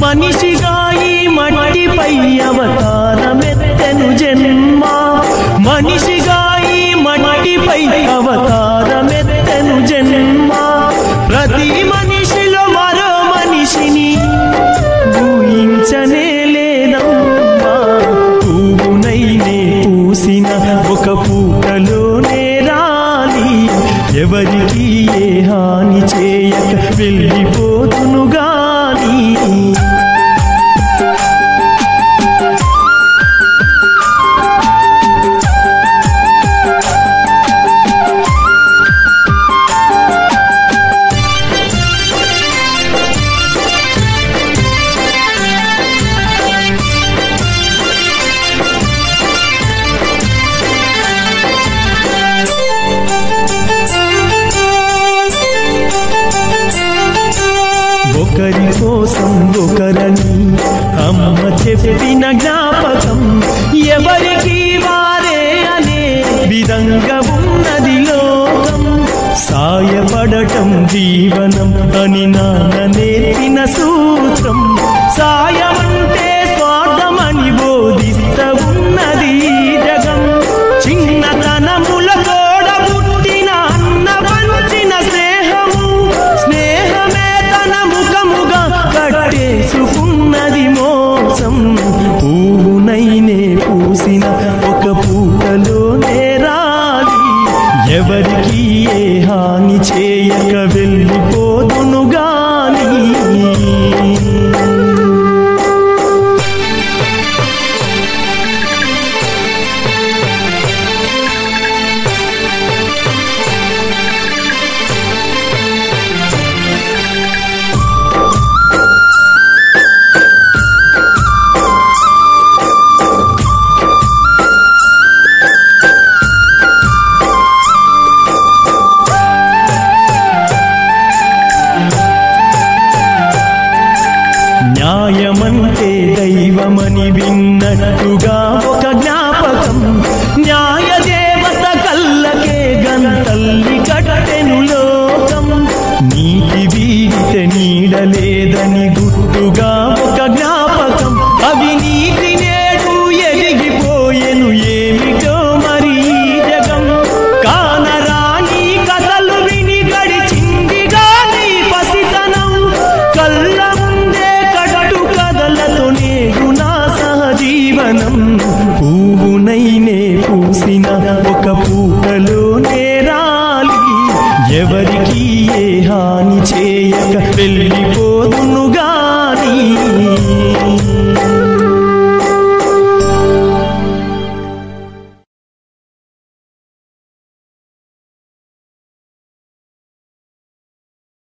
మనిషిగా ఈ మట్టిపై అవతారమెత్తెను జన్మ మనిషిగా ఈ మట్టిపై అవతారమెత్తెను జన్మ ప్రతి మనిషిలో మరో మనిషిని ఊహించనే లేదమ్మా పువ్వునైనే పూసిన ఒక పూటలోనే రాలి ఎవరికి ఏ హాని చేయక వెళ్ళిపోతును గాని ఒకరి కోసం ఒకరని అమ్మ చెప్పిన జ్ఞాపకం ఎవరికి వారే అనే విధంగా ఉన్నది లోకం సాయపడటం జీవనం అని నాన్న నేర్పిన సూత్రం సాయమంటే స్వార్థమని బోధిస్త ఉన్నది ఈ జగం చిన్నతనముల తోడ పుట్టిన అన్న పంచిన స్నేహము స్నేహమే తన ముఖముగా కట్టేసుకున్నది మోసం పువ్వునైనే పూసిన ఒక పూటలోనే రాలి ఎవరికి ఏ హాని చేయక వెళ్ళిపోతును గాని న్యాయమంటే దైవమని విన్నట్టుగా ఒక జ్ఞాపకం న్యాయ దేవత కళ్ళకే గంతల్లి కట్టెను లోకం నీటి వీడితే నీడలేదని